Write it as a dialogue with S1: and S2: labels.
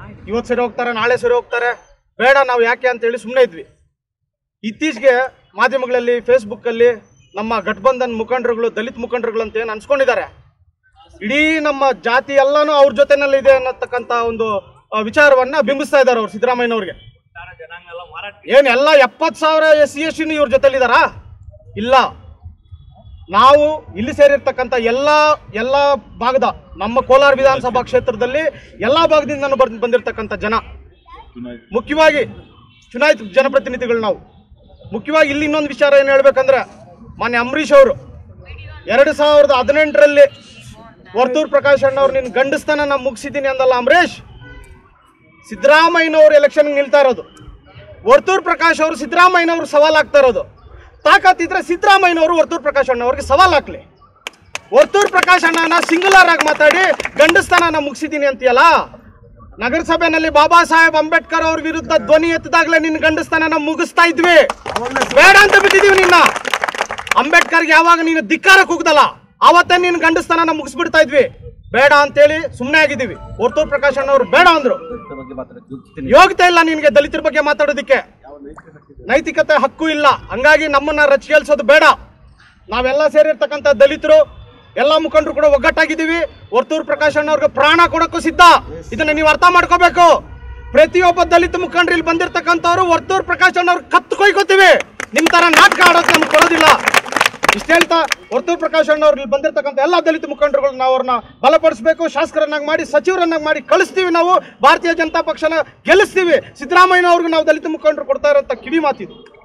S1: ಇವತ್ತು ಸರಿ ಹೋಗ್ತಾರೆ ನಾಳೆ ಸರಿ ಹೋಗ್ತಾರೆ ಬೇಡ ನಾವು ಯಾಕೆ ಅಂತ ಹೇಳಿ ಸುಮ್ಮನೆ ಇದ್ವಿ ಇತ್ತೀಚೆಗೆ ಮಾಧ್ಯಮಗಳಲ್ಲಿ ಫೇಸ್ಬುಕ್ಕಲ್ಲಿ ನಮ್ಮ ಗಠಬಂಧನ್ ಮುಖಂಡರುಗಳು ದಲಿತ ಮುಖಂಡರುಗಳು ಅಂತ ಏನು ಅನ್ಸ್ಕೊಂಡಿದ್ದಾರೆ ಇಡೀ ನಮ್ಮ ಜಾತಿ ಎಲ್ಲಾನು ಅವ್ರ ಜೊತೆನಲ್ಲಿ ಇದೆ ಅನ್ನತಕ್ಕಂಥ ಒಂದು ಆ, ವಿಚಾರವನ್ನ ಬಿಂಬಿಸ್ತಾ ಇದ್ದಾರೆ ಅವ್ರು ಸಿದ್ದರಾಮಯ್ಯನವ್ರಿಗೆ ಏನ್ ಎಲ್ಲ ಎಪ್ಪತ್ತು ಸಾವಿರ ಎಸ್ ಸಿ ಎಸ್ ಇವ್ರ ಜೊತೆಲಿದಾರಾ ಇಲ್ಲ ನಾವು ಇಲ್ಲಿ ಸೇರಿರ್ತಕ್ಕಂಥ ಎಲ್ಲ ಎಲ್ಲ ಭಾಗದ ನಮ್ಮ ಕೋಲಾರ ವಿಧಾನಸಭಾ ಕ್ಷೇತ್ರದಲ್ಲಿ ಎಲ್ಲ ಭಾಗದಿಂದ ಬಂದ್ ಬಂದಿರತಕ್ಕಂಥ ಜನ ಮುಖ್ಯವಾಗಿ ಚುನಾಯಿತ ಜನಪ್ರತಿನಿಧಿಗಳು ನಾವು ಮುಖ್ಯವಾಗಿ ಇಲ್ಲಿ ಇನ್ನೊಂದು ವಿಚಾರ ಏನು ಹೇಳ್ಬೇಕಂದ್ರೆ ಮಾನ್ಯ ಅಂಬರೀಷ್ ಅವರು ಎರಡು ಸಾವಿರದ ಹದಿನೆಂಟರಲ್ಲಿ ವರ್ತೂರ್ ಪ್ರಕಾಶ್ ಅಣ್ಣವ್ರು ನಿನ್ನ ಗಂಡಸ್ತನ ನಾನು ಮುಗಿಸಿದ್ದೀನಿ ಅಂದಲ್ಲ ಅಂಬರೀಷ್ ಸಿದ್ದರಾಮಯ್ಯನವರು ಎಲೆಕ್ಷನ್ ನಿಲ್ತಾ ಇರೋದು ವರ್ತೂರ್ ಪ್ರಕಾಶ್ ಅವರು ಸಿದ್ದರಾಮಯ್ಯನವರು ಸವಾಲ್ ಆಗ್ತಾ ಇರೋದು ತಾಕತ್ತಿದ್ರೆ ಸಿದ್ದರಾಮಯ್ಯನವರು ವರ್ತೂರ್ ಪ್ರಕಾಶ್ ಅಣ್ಣವ್ರಿಗೆ ಸವಾಲ್ ಹಾಕ್ಲಿ ವರ್ತೂರ್ ಪ್ರಕಾಶ್ ಅಣ್ಣನ ಸಿಂಗುಲರ್ ಆಗಿ ಮಾತಾಡಿ ಗಂಡಸ್ತನ ಮುಗಿಸಿದ್ದೀನಿ ಅಂತೀಯಲ್ಲ ನಗರಸಭೆನಲ್ಲಿ ಬಾಬಾ ಸಾಹೇಬ್ ಅಂಬೇಡ್ಕರ್ ಅವ್ರ ವಿರುದ್ಧ ಧ್ವನಿ ಎತ್ತದಾಗ್ಲೇ ನಿನ್ನ ಗಂಡಸ್ತನ ಮುಗಿಸ್ತಾ ಇದ್ವಿ ಬೇಡ ಅಂತ ಬಿಟ್ಟಿದೀವಿ ನಿನ್ನ ಅಂಬೇಡ್ಕರ್ಗೆ ಯಾವಾಗ ನೀನು ಧಿಕ್ಕಾರ ಕೂಗ್ದಲ್ಲ ಆವತ್ತೇ ನೀನು ಗಂಡಸ್ತನ ಮುಗಿಸ್ಬಿಡ್ತಾ ಇದ್ವಿ ಬೇಡ ಅಂತೇಳಿ ಸುಮ್ಮನೆ ಆಗಿದ್ದೀವಿ ವರ್ತೂರ್ ಪ್ರಕಾಶ್ ಅಣ್ಣವ್ರು ಬೇಡ ಅಂದ್ರು ಯೋಗ್ಯತೆ ಇಲ್ಲ ನಿನಗೆ ದಲಿತರ ಬಗ್ಗೆ ಮಾತಾಡೋದಕ್ಕೆ ನೈತಿಕತೆ ಹಕ್ಕು ಇಲ್ಲ ಹಂಗಾಗಿ ನಮ್ಮನ್ನ ರಚಿಗೆಲ್ಸೋದು ಬೇಡ ನಾವೆಲ್ಲ ಸೇರಿರ್ತಕ್ಕಂಥ ದಲಿತರು ಎಲ್ಲ ಮುಖಂಡರು ಕೂಡ ಒಗ್ಗಟ್ಟಾಗಿದ್ದೀವಿ ವರ್ತೂರ್ ಪ್ರಕಾಶ್ ಅಣ್ಣವ್ರಿಗೆ ಪ್ರಾಣ ಕೊಡಕ್ಕೂ ಸಿದ್ಧ ಇದನ್ನ ನೀವು ಅರ್ಥ ಮಾಡ್ಕೋಬೇಕು ಪ್ರತಿಯೊಬ್ಬ ದಲಿತ ಮುಖಂಡರು ಇಲ್ಲಿ ಬಂದಿರತಕ್ಕಂಥವ್ರು ವರ್ತೂರ್ ಪ್ರಕಾಶ್ ಅಣ್ಣವ್ರು ಕತ್ತು ಕೊಯ್ಕೋತೀವಿ ನಿಮ್ ತರ ನಾಟಕ ಆಡೋಕೆ ನಮ್ಗೆ ಕೊಡೋದಿಲ್ಲ ಇಷ್ಟ ಹೇಳ್ತಾ ವರ್ತೂರ್ ಪ್ರಕಾಶ್ ಅಣ್ಣವ್ರು ಇಲ್ಲಿ ಬಂದಿರತಕ್ಕಂಥ ಎಲ್ಲ ದಲಿತ ಮುಖಂಡರುಗಳು ನಾವು ಅವ್ರನ್ನ ಬಲಪಡಿಸಬೇಕು ಶಾಸಕರನ್ನಾಗಿ ಮಾಡಿ ಸಚಿವರನ್ನಾಗಿ ಮಾಡಿ ಕಳಿಸ್ತೀವಿ ನಾವು ಭಾರತೀಯ ಜನತಾ ಪಕ್ಷನ ಗೆಲ್ಲಿಸ್ತೀವಿ ಸಿದ್ದರಾಮಯ್ಯ ಅವ್ರಿಗೆ ನಾವು ದಲಿತ ಮುಖಂಡರು ಕೊಡ್ತಾ ಇರೋಂಥ ಕಿವಿ ಮಾತಿದು